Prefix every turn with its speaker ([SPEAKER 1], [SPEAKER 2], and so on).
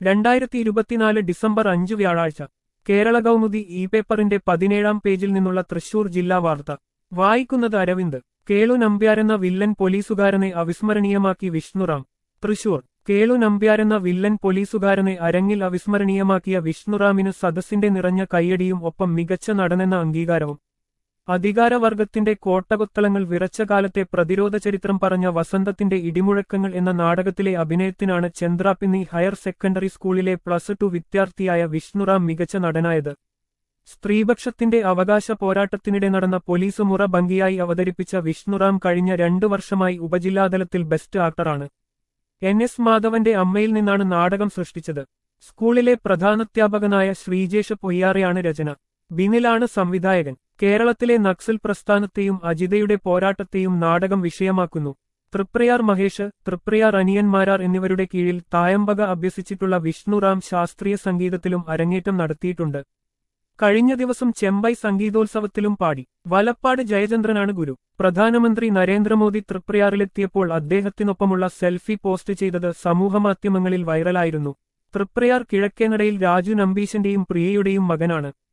[SPEAKER 1] രണ്ടായിരത്തി ഇരുപത്തിനാല് ഡിസംബർ അഞ്ച് വ്യാഴാഴ്ച കേരള കൗമുദി ഇ പേപ്പറിന്റെ പതിനേഴാം പേജിൽ നിന്നുള്ള തൃശൂർ ജില്ലാ വാർത്ത വായിക്കുന്നത് അരവിന്ദ് കേളു നമ്പ്യാരെന്ന വില്ലൻ പോലീസുകാരനെ അവിസ്മരണീയമാക്കി വിഷ്ണുറാം തൃശൂർ കേളു നമ്പ്യാരെന്ന വില്ലൻ പോലീസുകാരനെ അരങ്ങിൽ അവിസ്മരണീയമാക്കിയ വിഷ്ണുറാമിന് സദസ്സിന്റെ നിറഞ്ഞ കയ്യടിയും ഒപ്പം മികച്ച നടനെന്ന അംഗീകാരവും അധികാരവർഗത്തിന്റെ കോട്ടകൊത്തളങ്ങൾ വിറച്ച കാലത്തെ പ്രതിരോധ ചരിത്രം പറഞ്ഞ വസന്തത്തിന്റെ ഇടിമുഴക്കങ്ങൾ എന്ന നാടകത്തിലെ അഭിനയത്തിനാണ് ചന്ദ്രാപിന്നി ഹയർ സെക്കൻഡറി സ്കൂളിലെ പ്ലസ് ടു വിദ്യാർത്ഥിയായ വിഷ്ണുറാം മികച്ച നടനായത് സ്ത്രീപക്ഷത്തിന്റെ അവകാശ പോരാട്ടത്തിനിടെ നടന്ന പോലീസ് മുറ ഭംഗിയായി അവതരിപ്പിച്ച വിഷ്ണുറാം കഴിഞ്ഞ രണ്ടു വർഷമായി ഉപജില്ലാതലത്തിൽ ബെസ്റ്റ് ആക്ടറാണ് എൻ എസ് മാധവന്റെ അമ്മയിൽ നിന്നാണ് നാടകം സൃഷ്ടിച്ചത് സ്കൂളിലെ പ്രധാനാധ്യാപകനായ ശ്രീജേഷ് പൊയ്യാറയാണ് രചന ബിനിലാണ് സംവിധായകൻ കേരളത്തിലെ നക്സൽ പ്രസ്ഥാനത്തെയും അജിതയുടെ പോരാട്ടത്തെയും നാടകം വിഷയമാക്കുന്നു തൃപ്രയാർ മഹേഷ് തൃപ്രയാർ അനിയന്മാരാർ എന്നിവരുടെ കീഴിൽ തായമ്പക അഭ്യസിച്ചിട്ടുള്ള വിഷ്ണുറാം ശാസ്ത്രീയ സംഗീതത്തിലും അരങ്ങേറ്റം നടത്തിയിട്ടുണ്ട് കഴിഞ്ഞ ദിവസം ചെമ്പൈ സംഗീതോത്സവത്തിലും പാടി വലപ്പാട് ജയചന്ദ്രനാണ് ഗുരു പ്രധാനമന്ത്രി നരേന്ദ്രമോദി തൃപ്രയാറിലെത്തിയപ്പോൾ അദ്ദേഹത്തിനൊപ്പമുള്ള സെൽഫി പോസ്റ്റ് ചെയ്തത് സമൂഹമാധ്യമങ്ങളിൽ വൈറലായിരുന്നു തൃപ്രയാർ കിഴക്കേനടയിൽ രാജു നമ്പീശന്റെയും പ്രിയയുടെയും മകനാണ്